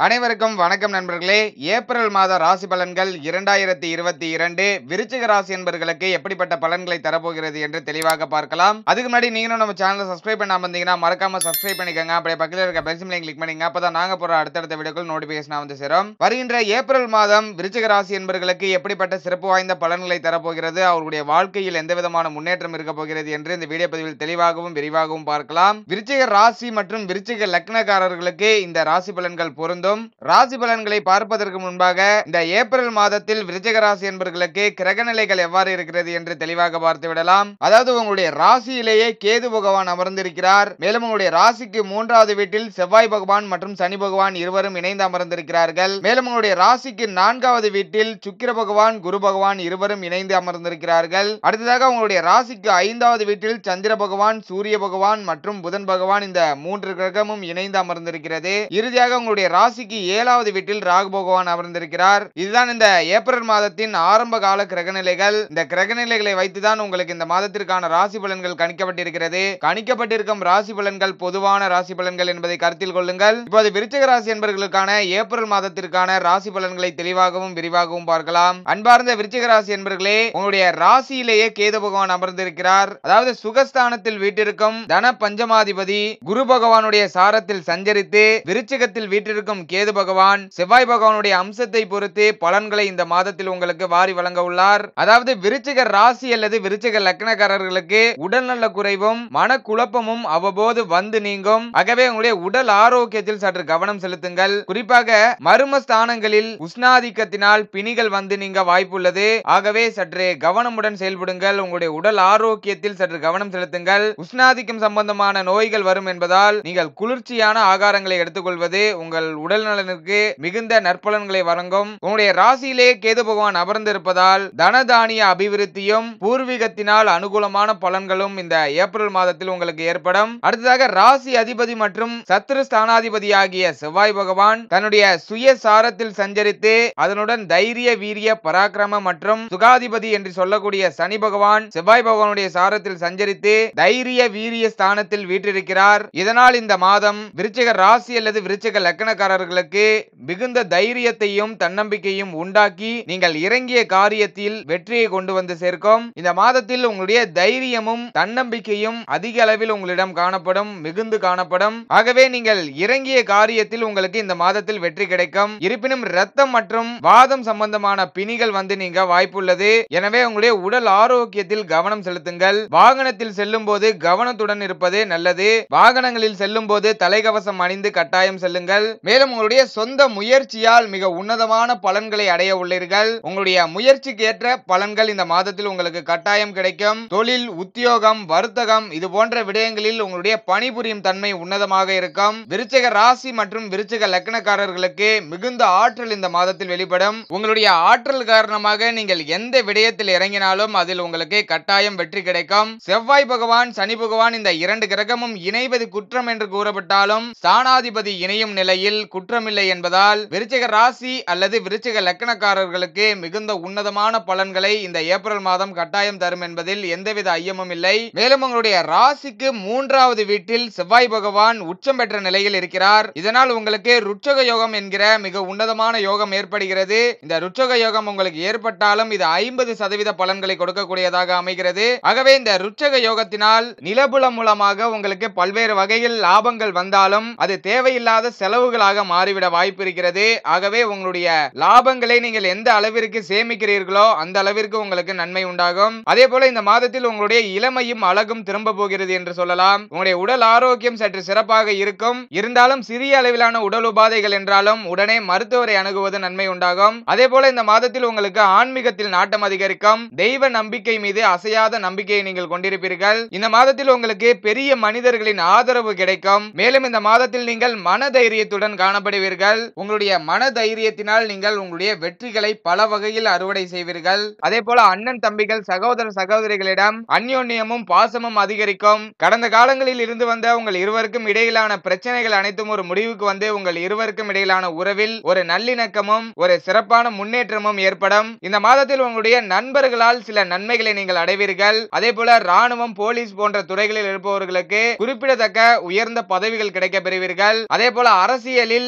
அனைவருக்கும் வணக்கம் நண்பர்களே ஏப்ரல் மாத ராசி பலன்கள் இரண்டாயிரத்தி இருபத்தி இரண்டு விருச்சிக ராசி என்பர்களுக்கு எப்படிப்பட்ட பலன்களை தரப்போகிறது என்று தெளிவாக பார்க்கலாம் அதுக்கு முன்னாடி நீங்களும் நம்ம சேனலை சப்ஸ்கிரைப் பண்ணாம இருந்தீங்கன்னா மறக்காம சப்ஸ்கிரைப் பண்ணிக்கோங்க அப்படியே பக்கத்தில் இருக்க பெல் சிம்லையும் கிளிக் பண்ணிங்க அப்பதான் நாங்க போற அடுத்தடுத்த வீடியோக்கள் நோட்டிபிகேஷன் வந்து சேரும் வருகின்ற ஏப்ரல் மாதம் விருச்சிக ராசி என்பர்களுக்கு எப்படிப்பட்ட சிறப்பு வாய்ந்த பலன்களை தரப்போகிறது அவர்களுடைய வாழ்க்கையில் எந்த விதமான முன்னேற்றம் இருக்க போகிறது என்று இந்த வீடியோ பதிவில் தெளிவாகவும் விரிவாகவும் பார்க்கலாம் விருச்சிக ராசி மற்றும் விருச்சிக லக்னக்காரர்களுக்கு இந்த ராசி பலன்கள் பொருந்தும் ராசி பலன்களை பார்ப்பதற்கு முன்பாக இந்த ஏப்ரல் மாதத்தில் விருச்சிக ராசி என்பவர்களுக்கு கிரக நிலைகள் எவ்வாறு இருக்கிறது என்று தெளிவாக பார்த்து விடலாம் அதாவது உங்களுடைய ராசியிலேயே கேது பகவான் அமர்ந்திருக்கிறார் மேலும் உங்களுடைய ராசிக்கு மூன்றாவது வீட்டில் செவ்வாய் பகவான் மற்றும் சனி பகவான் இருவரும் இணைந்து அமர்ந்திருக்கிறார்கள் மேலும் உங்களுடைய ராசிக்கு நான்காவது வீட்டில் சுக்கிர பகவான் குரு பகவான் இருவரும் இணைந்து அமர்ந்திருக்கிறார்கள் அடுத்ததாக உங்களுடைய ராசிக்கு ஐந்தாவது வீட்டில் சந்திர பகவான் சூரிய பகவான் மற்றும் புதன் பகவான் இந்த மூன்று கிரகமும் இணைந்து அமர்ந்திருக்கிறது இறுதியாக உங்களுடைய ராசிக்கு ஏழாவது வீட்டில் ராகு பகவான் அமர்ந்திருக்கிறார் இதுதான் இந்த ஏப்ரல் மாதத்தின் ஆரம்ப கால கிரகநிலைகள் இந்த கிரகநிலைகளை வைத்துதான் உங்களுக்கு இந்த மாதத்திற்கான ராசி பலன்கள் கணிக்கப்பட்டிருக்கிறது கணிக்கப்பட்டிருக்கும் ராசி பலன்கள் பொதுவான ராசி பலன்கள் என்பதை கருத்தில் கொள்ளுங்கள் இப்போது விருச்சிக ராசி என்பவர்களுக்கான ஏப்ரல் மாதத்திற்கான ராசி பலன்களை தெளிவாகவும் விரிவாகவும் பார்க்கலாம் அன்பார்ந்த விருச்சிக ராசி என்பவர்களே உங்களுடைய ராசியிலேயே கேது பகவான் அமர்ந்திருக்கிறார் அதாவது சுகஸ்தானத்தில் வீட்டிற்கும் தன பஞ்சமாதிபதி குரு பகவானுடைய சாரத்தில் சஞ்சரித்து விருச்சிகத்தில் வீட்டிற்கும் கேது பகவான் செவ்வாய் பகவானுடைய அம்சத்தை பொறுத்து பலன்களை இந்த மாதத்தில் உங்களுக்கு வாரி வழங்க உள்ளார் அதாவது விருச்சிக ராசி அல்லது விருச்சிக லக்னக்காரர்களுக்கு உடல்நல குறைவும் மனக்குழப்பமும் அவ்வப்போது வந்து நீங்கும் ஆகவே உங்களுடைய உடல் ஆரோக்கியத்தில் சற்று கவனம் செலுத்துங்கள் குறிப்பாக மர்ம ஸ்தானங்களில் உஷ்ணாதிக்கத்தினால் பிணிகள் வந்து நீங்க வாய்ப்புள்ளது ஆகவே சற்று கவனமுடன் செயல்படுங்கள் உங்களுடைய உடல் ஆரோக்கியத்தில் சற்று கவனம் செலுத்துங்கள் உஷ்ணாதிக்கம் சம்பந்தமான நோய்கள் வரும் என்பதால் நீங்கள் குளிர்ச்சியான ஆகாரங்களை எடுத்துக்கொள்வது உங்கள் உடல் நலனுக்கு மிகுந்த நற்பலன்களை வழங்கும் உங்களுடைய ராசியிலே கேது பகவான் அமர்ந்திருப்பதால் தனதானிய அபிவிருத்தியும் பூர்வீகத்தினால் அனுகூலமான பலன்களும் இந்த ஏப்ரல் மாதத்தில் உங்களுக்கு ஏற்படும் அடுத்ததாக ராசி அதிபதி மற்றும் சத்துரு ஸ்தானாதிபதி ஆகிய செவ்வாய் பகவான் தன்னுடைய சுய சாரத்தில் சஞ்சரித்து அதனுடன் தைரிய வீரிய பராக்கிரம மற்றும் சுகாதிபதி என்று சொல்லக்கூடிய சனி பகவான் செவ்வாய் பகவானுடைய சாரத்தில் சஞ்சரித்து தைரிய வீரிய ஸ்தானத்தில் வீற்றிருக்கிறார் இதனால் இந்த மாதம் விருச்சிக ராசி அல்லது விருச்சிக லக்கணக்காரர்களுக்கு மிகுந்த தைரியத்தையும் தன்னம்பிக்கையும் உண்டாக்கி நீங்கள் இறங்கிய காரியத்தில் வெற்றியை கொண்டு வந்து சேர்க்கும் இந்த மாதத்தில் உங்களுடைய தைரியமும் தன்னம்பிக்கையும் அதிக அளவில் உங்களிடம் காணப்படும் மிகுந்து காணப்படும் ஆகவே நீங்கள் இறங்கிய காரியத்தில் உங்களுக்கு இந்த மாதத்தில் வெற்றி கிடைக்கும் இருப்பினும் ரத்தம் மற்றும் வாதம் சம்பந்தமான பிணிகள் வந்து நீங்க வாய்ப்புள்ளது எனவே உங்களுடைய உடல் ஆரோக்கியத்தில் கவனம் செலுத்துங்கள் வாகனத்தில் செல்லும் போது கவனத்துடன் இருப்பது நல்லது வாகனங்களில் செல்லும் போது தலைக்கவசம் அணிந்து கட்டாயம் செல்லுங்கள் மேலும் உங்களுடைய சொந்த முயற்சியால் மிக உன்னதமான பலன்களை அடைய உள்ளீர்கள் உங்களுடைய முயற்சிக்கு ஏற்ற பலன்கள் இந்த மாதத்தில் உங்களுக்கு கட்டாயம் கிடைக்கும் தொழில் உத்தியோகம் வர்த்தகம் இது போன்ற விடயங்களில் உங்களுடைய பணிபுரியும் தன்மை உன்னதமாக இருக்கும் விருச்சிக ராசி மற்றும் விருச்சிக லக்னக்காரர்களுக்கு மிகுந்த ஆற்றல் இந்த மாதத்தில் வெளிப்படும் உங்களுடைய ஆற்றல் காரணமாக நீங்கள் எந்த விடயத்தில் இறங்கினாலும் அதில் உங்களுக்கு கட்டாயம் வெற்றி கிடைக்கும் செவ்வாய் பகவான் சனி பகவான் இந்த இரண்டு கிரகமும் இணைவது குற்றம் என்று கூறப்பட்டாலும் ஸ்தானாதிபதி இணையும் நிலையில் குற்றமில்லை என்பதால் விருச்சிக ராசி அல்லது விருச்சிக லக்கணக்காரர்களுக்கு மிகுந்த உன்னதமான பலன்களை இந்த ஏப்ரல் மாதம் கட்டாயம் தரும் என்பதில் எந்தவித ஐயமும் இல்லை மேலும் உங்களுடைய ராசிக்கு மூன்றாவது வீட்டில் செவ்வாய் பகவான் உச்சம் பெற்ற நிலையில் இருக்கிறார் இதனால் உங்களுக்கு ருச்சக யோகம் என்கிற மிக உன்னதமான யோகம் ஏற்படுகிறது இந்த ருச்சக யோகம் உங்களுக்கு ஏற்பட்டாலும் இது ஐம்பது சதவீத பலன்களை கொடுக்கக்கூடியதாக அமைகிறது ஆகவே இந்த ருச்சக யோகத்தினால் நிலபுலம் மூலமாக உங்களுக்கு பல்வேறு வகையில் லாபங்கள் வந்தாலும் அது தேவையில்லாத செலவுகளாக மாறிவிட வாய்ப்பு இருக்கிறது ஆகவே உங்களுடைய லாபங்களை நீங்கள் எந்த அளவிற்கு சேமிக்கிறீர்களோ அந்த அளவிற்கு உங்களுக்கு நன்மை உண்டாகும் அதே போல இந்த மாதத்தில் உங்களுடைய இளமையும் அழகும் திரும்ப போகிறது என்று சொல்லலாம் உங்களுடைய உடல் ஆரோக்கியம் சற்று சிறப்பாக இருக்கும் இருந்தாலும் சிறிய அளவிலான உடல் உபாதைகள் என்றாலும் உடனே மருத்துவரை அணுகுவது நன்மை உண்டாகும் அதே போல இந்த மாதத்தில் உங்களுக்கு ஆன்மீகத்தில் நாட்டம் அதிகரிக்கும் தெய்வ நம்பிக்கை மீது அசையாத நம்பிக்கையை நீங்கள் கொண்டிருப்பீர்கள் இந்த மாதத்தில் உங்களுக்கு பெரிய மனிதர்களின் ஆதரவு கிடைக்கும் மேலும் இந்த மாதத்தில் நீங்கள் மன தைரியத்துடன் காணப்படுவீர்கள் உங்களுடைய மன தைரியத்தினால் நீங்கள் உங்களுடைய வெற்றிகளை பல வகையில் அறுவடை செய்வீர்கள் அதே போல அண்ணன் தம்பிகள் சகோதர சகோதரிகளிடம் அந்யோன்யமும் பாசமும் அதிகரிக்கும் கடந்த காலங்களில் இருந்து வந்த உங்கள் இருவருக்கும் இடையிலான பிரச்சனைகள் அனைத்தும் ஒரு முடிவுக்கு வந்து உங்கள் இருவருக்கும் இடையிலான உறவில் ஒரு நல்லிணக்கமும் ஒரு சிறப்பான முன்னேற்றமும் ஏற்படும் இந்த மாதத்தில் உங்களுடைய நண்பர்களால் சில நன்மைகளை நீங்கள் அடைவீர்கள் அதே போல ராணுவம் போலீஸ் போன்ற துறைகளில் இருப்பவர்களுக்கு குறிப்பிடத்தக்க உயர்ந்த பதவிகள் கிடைக்க பெறுவீர்கள் அதே போல அரசியலில்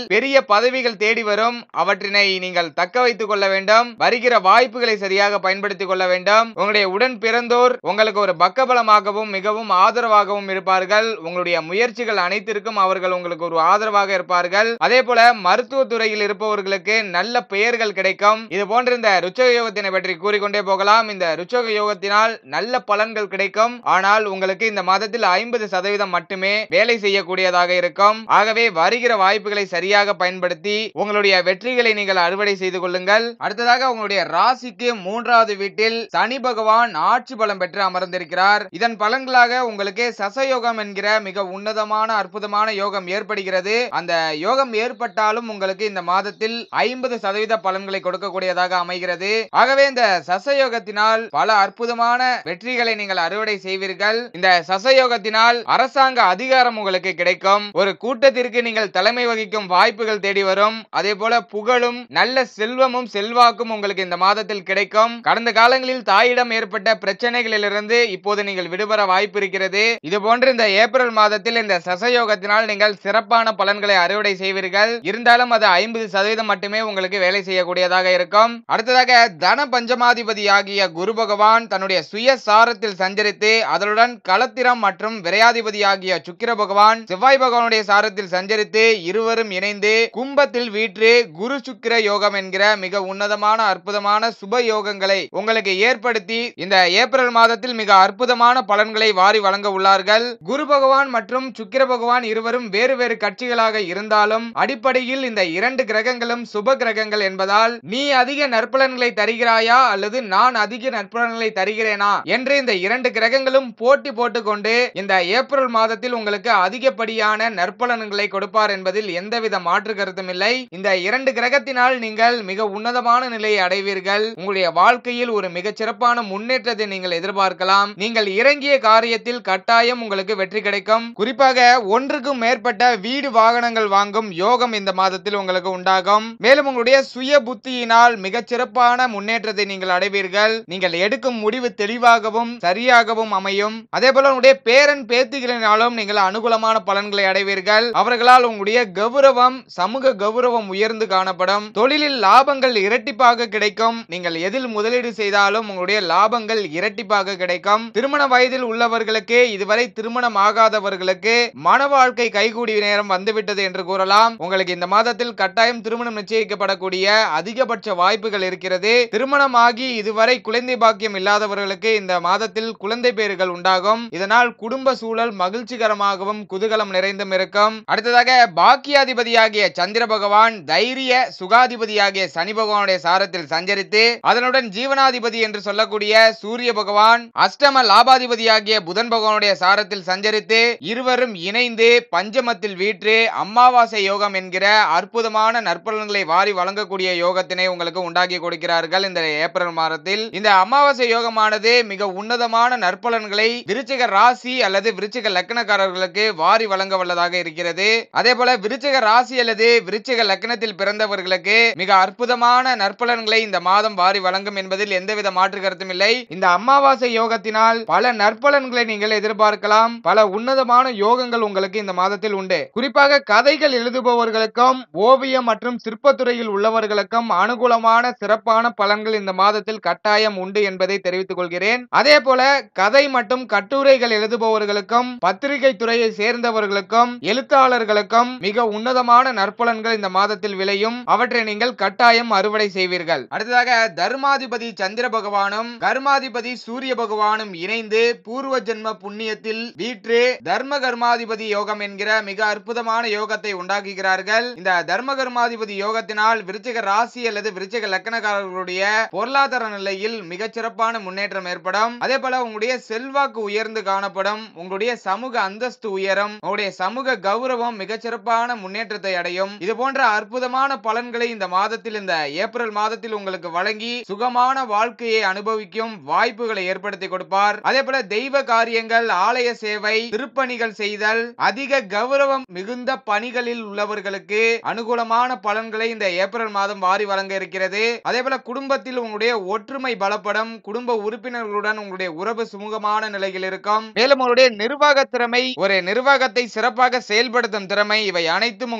பெரிய பதவிகள் தேடி வரும் அவற்றினை நீங்கள் தக்க வைத்துக் கொள்ள வேண்டும் வருகிற வாய்ப்புகளை சரியாக பயன்படுத்திக் கொள்ள வேண்டும் உங்களுடைய உடன் பிறந்தோர் உங்களுக்கு ஒரு பக்கபலமாகவும் மிகவும் ஆதரவாகவும் இருப்பார்கள் உங்களுடைய முயற்சிகள் அனைத்திற்கும் அவர்கள் உங்களுக்கு ஒரு ஆதரவாக இருப்பார்கள் அதே போல மருத்துவ துறையில் இருப்பவர்களுக்கு நல்ல பெயர்கள் கிடைக்கும் இது போன்ற இந்த ருச்சக யோகத்தினை பற்றி கூறிக்கொண்டே போகலாம் இந்த ருச்சக யோகத்தினால் நல்ல பலன்கள் கிடைக்கும் ஆனால் உங்களுக்கு இந்த மாதத்தில் ஐம்பது சதவீதம் மட்டுமே வேலை செய்யக்கூடியதாக இருக்கும் ஆகவே வருகிற வாய்ப்புகளை சரியாக பயன்படுத்தி உங்களுடைய வெற்றிகளை நீங்கள் அறுவடை செய்து கொள்ளுங்கள் அடுத்ததாக உங்களுடைய ராசிக்கு மூன்றாவது வீட்டில் சனி பகவான் ஆட்சி பலம் பெற்று அமர்ந்திருக்கிறார் இதன் பலன்களாக உங்களுக்கு சசயோகம் என்கிற மிக உன்னதமான அற்புதமான யோகம் ஏற்படுகிறது அந்த யோகம் ஏற்பட்டாலும் உங்களுக்கு இந்த மாதத்தில் ஐம்பது சதவீத பலன்களை கொடுக்கக்கூடியதாக அமைகிறது ஆகவே இந்த சசயோகத்தினால் பல அற்புதமான வெற்றிகளை நீங்கள் அறுவடை செய்வீர்கள் இந்த சசயோகத்தினால் அரசாங்க அதிகாரம் உங்களுக்கு கிடைக்கும் ஒரு கூட்டத்திற்கு நீங்கள் தலைமை வகிக்கும் வாய்ப்புகள் தேடி வரும் அதே போல புகழும் நல்ல செல்வமும் செல்வாக்கும் உங்களுக்கு இந்த மாதத்தில் கிடைக்கும் கடந்த காலங்களில் தாயிடம் ஏற்பட்ட பிரச்சனைகளிலிருந்து இப்போது நீங்கள் விடுபட வாய்ப்பு இருக்கிறது இது போன்று இந்த ஏப்ரல் மாதத்தில் இந்த சசயோகத்தினால் நீங்கள் சிறப்பான பலன்களை அறுவடை செய்வீர்கள் இருந்தாலும் அது ஐம்பது சதவீதம் மட்டுமே உங்களுக்கு வேலை செய்யக்கூடியதாக இருக்கும் அடுத்ததாக தன பஞ்சமாதிபதி ஆகிய குரு பகவான் தன்னுடைய சுய சாரத்தில் சஞ்சரித்து அதனுடன் களத்திரம் மற்றும் விரையாதிபதி ஆகிய சுக்கிர பகவான் செவ்வாய் பகவானுடைய சாரத்தில் சஞ்சரித்து இருவரும் இணைந்து கும்பத்தில் வீற்று குரு சுக்கிர யோகம் என்கிற மிக உன்னதமான அற்புதமான சுப யோகங்களை உங்களுக்கு ஏற்படுத்தி இந்த ஏப்ரல் மாதத்தில் மிக அற்புதமான பலன்களை வாரி வழங்க உள்ளார்கள் குரு பகவான் மற்றும் சுக்கிர பகவான் இருவரும் வேறு வேறு கட்சிகளாக இருந்தாலும் அடிப்படையில் இந்த இரண்டு கிரகங்களும் சுப கிரகங்கள் என்பதால் நீ அதிக நற்பலன்களை தருகிறாயா அல்லது நான் அதிக நற்பலன்களை தருகிறேனா என்று இந்த இரண்டு கிரகங்களும் போட்டி போட்டுக்கொண்டு இந்த ஏப்ரல் மாதத்தில் உங்களுக்கு அதிகப்படியான நற்பலன்களை கொடுப்பார் என்பதில் எந்தவித மாற்று கருத்தும் இல்லை இந்த இரண்டு கிரகத்தினால் நீங்கள் மிக உன்னதமான நிலையை அடைவீர்கள் உங்களுடைய வாழ்க்கையில் ஒரு மிகச் சிறப்பான முன்னேற்றத்தை நீங்கள் எதிர்பார்க்கலாம் நீங்கள் இறங்கிய காரியத்தில் கட்டாயம் உங்களுக்கு வெற்றி கிடைக்கும் குறிப்பாக ஒன்றுக்கும் மேற்பட்ட வீடு வாகனங்கள் வாங்கும் யோகம் இந்த மாதத்தில் உங்களுக்கு உண்டாகும் மேலும் உங்களுடைய சுய புத்தியினால் மிகச் சிறப்பான முன்னேற்றத்தை நீங்கள் அடைவீர்கள் நீங்கள் எடுக்கும் முடிவு தெளிவாகவும் சரியாகவும் அமையும் அதே போல உங்களுடைய பேரன் பேத்திகளினாலும் நீங்கள் அனுகூலமான பலன்களை அடைவீர்கள் அவர்களால் உங்களுடைய கௌரவம் சமூக கௌரவம் உயர்ந்து காணப்படும் தொழிலில் லாபங்கள் இரட்டிப்பாக கிடைக்கும் நீங்கள் எதில் முதலீடு செய்தாலும் உங்களுடைய லாபங்கள் இரட்டிப்பாக கிடைக்கும் திருமண வயதில் உள்ளவர்களுக்கு இதுவரை திருமணம் ஆகாதவர்களுக்கு மன வாழ்க்கை கைகூடி நேரம் வந்துவிட்டது என்று கூறலாம் உங்களுக்கு இந்த மாதத்தில் கட்டாயம் திருமணம் நிச்சயிக்கப்படக்கூடிய அதிகபட்ச வாய்ப்புகள் இருக்கிறது திருமணமாகி இதுவரை குழந்தை பாக்கியம் இல்லாதவர்களுக்கு இந்த மாதத்தில் குழந்தை பேறுகள் உண்டாகும் இதனால் குடும்ப சூழல் மகிழ்ச்சிகரமாகவும் குதூகலம் நிறைந்தும் இருக்கும் அடுத்ததாக பாக்கியாதிபதியாகிய சந்திர பகவான் தைரிய சுகாதிபதியாகிய சனி பகவானுடைய சாரத்தில் சஞ்சரித்து அதனுடன் ஜீவனாதிபதி என்று சொல்லக்கூடிய சூரிய பகவான் அஷ்டம லாபாதிபதியாகிய புதன் பகவானுடைய சாரத்தில் சஞ்சரித்து இருவரும் இணைந்து பஞ்சமத்தில் வீற்று அமாவாசை யோகம் என்கிற அற்புதமான நற்பலன்களை வாரி வழங்கக்கூடிய யோகத்தினை உங்களுக்கு உண்டாக்கி கொடுக்கிறார்கள் இந்த ஏப்ரல் மாதத்தில் இந்த அமாவாசை யோகமானது மிக உன்னதமான நற்பலன்களை விருச்சிக ராசி அல்லது விருச்சிக லக்னக்காரர்களுக்கு வாரி வழங்க வல்லதாக இருக்கிறது அதே போல விருச்சிக ராசி அல்லது விருச்சிக லக்னத்தில் பிறந்தவர்களுக்கு மிக அற்புதமான நற்பலன்களை இந்த மாதம் வாரி வழங்கும் என்பதில் எந்தவித மாற்று கருத்தும் இல்லை இந்த அமாவாசை யோகத்தினால் பல நற்பலன்களை நீங்கள் எதிர்பார்க்கலாம் பல உன்னதமான யோகங்கள் உங்களுக்கு இந்த மாதத்தில் உண்டு குறிப்பாக கதைகள் எழுதுபவர்களுக்கும் ஓவியம் மற்றும் சிற்பத்துறையில் உள்ளவர்களுக்கும் அனுகூலமான சிறப்பான பலன்கள் இந்த மாதத்தில் கட்டாயம் உண்டு என்பதை தெரிவித்துக் கொள்கிறேன் அதே போல கதை மற்றும் கட்டுரைகள் எழுதுபவர்களுக்கும் பத்திரிகை துறையை சேர்ந்தவர்களுக்கும் எழுத்தாளர்களுக்கும் மிக உன்னதமான நற்பலன்கள் இந்த மாதத்தில் விளையும் அவற்றை நீங்கள் கட்டாயம் அறுவடை செய்வீர்கள் அடுத்ததாக தர்மாதிபதி சந்திர பகவானும் கர்மாதிபதி சூரிய பகவானும் இணைந்து பூர்வ ஜென்ம புண்ணியத்தில் வீற்று தர்ம கர்மாதிபதி யோகம் என்கிற மிக அற்புதமான யோகத்தை உண்டாக்குகிறார்கள் இந்த தர்ம கர்மாதிபதி யோகத்தினால் விருச்சிக ராசி அல்லது விருச்சிக லக்கணக்காரர்களுடைய பொருளாதார நிலையில் மிகச் சிறப்பான முன்னேற்றம் ஏற்படும் அதே போல உங்களுடைய செல்வாக்கு உயர்ந்து காணப்படும் உங்களுடைய சமூக அந்தஸ்து உயரும் உங்களுடைய சமூக கௌரவம் மிகச் சிறப்பான முன்னேற்றத்தை அடையும் இது போன்ற அற்புதமான பலன்களை இந்த மாதத்தில் இந்த ஏப்ரல் மாதத்தில் உங்களுக்கு வழங்கி சுகமான வாழ்க்கையை அனுபவிக்கும் வாய்ப்புகளை ஏற்படுத்தி கொடுப்பார் அதே போல தெய்வ காரியங்கள் ஆலய சேவை திருப்பணிகள் செய்தல் அதிக கௌரவம் மிகுந்த பணிகளில் உள்ளவர்களுக்கு அனுகூலமான பலன்களை இந்த ஏப்ரல் மாதம் வாரி வழங்க இருக்கிறது அதே போல குடும்பத்தில் உங்களுடைய ஒற்றுமை பலப்படும் குடும்ப உறுப்பினர்களுடன் உங்களுடைய உறவு சுமூகமான நிலையில் இருக்கும் மேலும் உங்களுடைய நிர்வாக திறமை ஒரு நிர்வாகத்தை சிறப்பாக செயல்படுத்தும் திறமை இவை அனைத்தும் உங்களுக்கு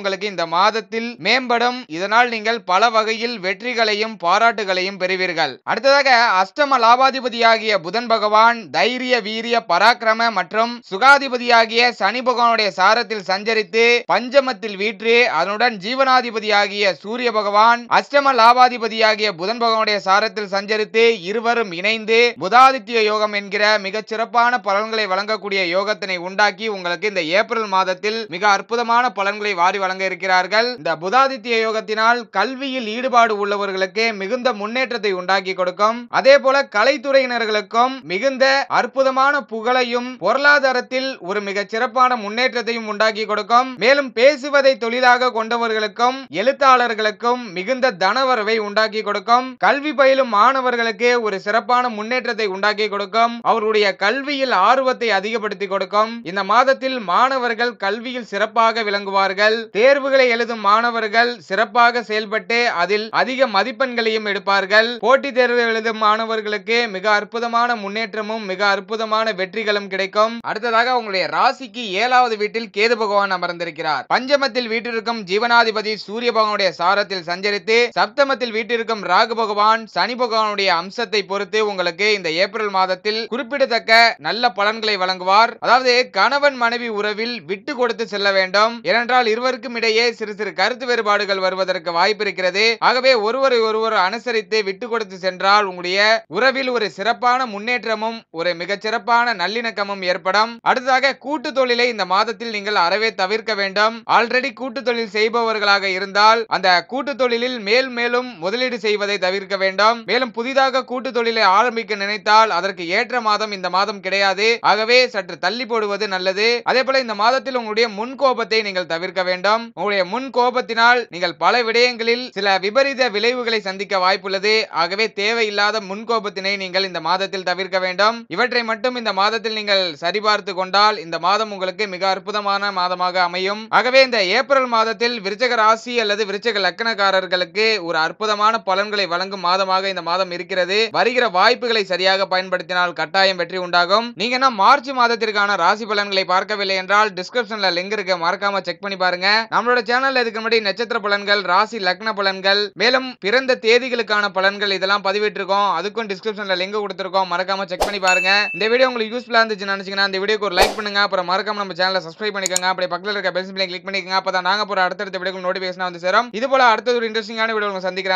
உங்களுக்கு இந்த மாதத்தில் மேம்படும் இதனால் நீங்கள் பல வகையில் வெற்றிகளையும் பாராட்டுகளையும் பெறுவீர்கள் அடுத்ததாக அஷ்டம லாபாதிபதியாகிய புதன் பகவான் தைரிய வீரிய பராக்கிரம மற்றும் சுகாதிபதியாகிய சனி பகவானுடைய சாரத்தில் சஞ்சரித்து பஞ்சமத்தில் வீற்று அதனுடன் ஜீவனாதிபதியாகிய சூரிய பகவான் அஷ்டம லாபாதிபதியாகிய புதன் பகவானுடைய சாரத்தில் சஞ்சரித்து இருவரும் இணைந்து புதாதித்ய யோகம் என்கிற மிகச் சிறப்பான பலன்களை வழங்கக்கூடிய யோகத்தினை உண்டாக்கி உங்களுக்கு இந்த ஏப்ரல் மாதத்தில் மிக அற்புதமான பலன்களை வாரி வழங்க இருக்கிறார்கள் இந்த புதாதித்ய யோகத்தினால் கல்வியில் ஈடுபாடு உள்ளவர்களுக்கு மிகுந்த முன்னேற்றத்தை உண்டாக்கி கொடுக்கும் அதே போல கலைத்துறையினர்களுக்கும் மிகுந்த அற்புதமான புகழையும் பொருளாதாரத்தில் ஒரு மிகச் சிறப்பான முன்னேற்றத்தையும் உண்டாக்கி கொடுக்கும் மேலும் பேசுவதை தொழிலாக கொண்டவர்களுக்கும் எழுத்தாளர்களுக்கும் மிகுந்த தனவரவை உண்டாக்கி கொடுக்கும் கல்வி பயிலும் மாணவர்களுக்கு ஒரு சிறப்பான முன்னேற்றத்தை உண்டாக்கி கொடுக்கும் அவருடைய கல்வியில் ஆர்வத்தை அதிகப்படுத்தி கொடுக்கும் இந்த மாதத்தில் மாணவர்கள் கல்வியில் சிறப்பாக விளங்குவார்கள் தேர்வுகளை எழுதும் மாணவர்கள் சிறப்பாக செயல்பட்டு அதில் அதிக மதிப்பெண்களையும் எடுப்பார்கள் போட்டித் தேர்வு எழுதும் மாணவர்களுக்கு மிக அற்புதமான முன்னேற்றமும் மிக அற்புதமான வெற்றிகளும் கிடைக்கும் அடுத்ததாக உங்களுடைய ராசிக்கு ஏழாவது வீட்டில் கேது பகவான் அமர்ந்திருக்கிறார் பஞ்சமத்தில் வீட்டிற்கும் ஜீவனாதிபதி சூரிய பகவானுடைய சாரத்தில் சஞ்சரித்து சப்தமத்தில் வீட்டிற்கும் ராகு பகவான் சனி பகவானுடைய அம்சத்தை பொறுத்து உங்களுக்கு இந்த ஏப்ரல் மாதத்தில் குறிப்பிடத்தக்க நல்ல பலன்களை வழங்குவார் அதாவது கணவன் மனைவி உறவில் விட்டு கொடுத்து செல்ல வேண்டும் ஏனென்றால் இருவருக்கும் இடையே சிறு சிறு கருத்து வேறுபாடுகள் வருவதற்கு வாய்ப்பு இருக்கிறது ஆகவே ஒருவரை ஒருவர் அனுசரித்து விட்டு கொடுத்து சென்றால் உங்களுடைய உறவில் ஒரு சிறப்பான முன்னேற்றமும் ஒரு மிகச் சிறப்பான நல்லிணக்கமும் ஏற்படும் அடுத்ததாக கூட்டு தொழிலை இந்த மாதத்தில் நீங்கள் அறவே தவிர்க்க வேண்டும் ஆல்ரெடி கூட்டு தொழில் செய்பவர்களாக இருந்தால் அந்த கூட்டு தொழிலில் மேல் மேலும் முதலீடு செய்வதை தவிர்க்க வேண்டும் மேலும் புதிதாக கூட்டு தொழிலை ஆரம்பிக்க நினைத்தால் அதற்கு ஏற்ற மாதம் இந்த மாதம் கிடையாது ஆகவே சற்று தள்ளி போடுவது நல்லது அதே போல இந்த மாதத்தில் உங்களுடைய முன் கோபத்தை நீங்கள் தவிர்க்க வேண்டும் உங்களுடைய முன் கோபத்தினால் நீங்கள் பல விடயங்களில் சில விபரீத விளைவுகளை சந்திக்க வாய்ப்புள்ளது ஆகவே தேவையில்லாத முன் கோபத்தினை நீங்கள் இந்த மாதத்தில் தவிர்க்க வேண்டும் இவற்றை மட்டும் இந்த மாதத்தில் நீங்கள் சரிபார்த்து கொண்டால் இந்த மாதம் உங்களுக்கு மிக அற்புதமான மாதமாக அமையும் ஆகவே இந்த ஏப்ரல் மாதத்தில் விருச்சக ராசி அல்லது விருச்சக லக்கணக்காரர்களுக்கு ஒரு அற்புதமான பலன்களை வழங்கும் மாதமாக இந்த மாதம் இருக்கிறது வருகிற வாய்ப்புகளை சரியாக பயன்படுத்தினால் கட்டாயம் வெற்றி உண்டாகும் நீங்க என்ன மார்ச் மாதத்திற்கான ராசி பலன்களை பார்க்கவில்லை என்றால் டிஸ்கிரிப்ஷன்ல லிங்க் இருக்கு மறக்காம செக் பண்ணி பாருங்க நம்மளோட சேனல்ல இதுக்கு முன்னாடி நட்சத்திர பலன்கள் ராசி லக்ன பலன்கள் மேலும் பிறந்த தேதிகளுக்கான பலன்கள் இதெல்லாம் பதிவிட்டிருக்கோம் அதுக்கும் டிஸ்கிரிப்ஷன்ல லிங்க் கொடுத்திருக்கோம் மறக்காம செக் பண்ணி பாருங்க இந்த வீடியோ உங்களுக்கு யூஸ்ஃபுல்லா இருந்துச்சுன்னு நினைச்சீங்கன்னா இந்த வீடியோக்கு ஒரு லைக் பண்ணுங்க அப்புறம் மறக்காம நம்ம சேனலை சப்ஸ்கிரைப் பண்ணிக்கோங்க அப்படியே பக்கத்துல இருக்க பெல் சிம்பிளை கிளிக் பண்ணிக்கோங்க அப்பதான் நாங்க போற அடுத்தடுத்த வீடியோ நோட்டிபிகேஷன் வந்து சேரும் இது போல அடுத்த ஒரு இன்ட்ரெஸ்டிங்கான வீடியோ சந்திக்கிறேன்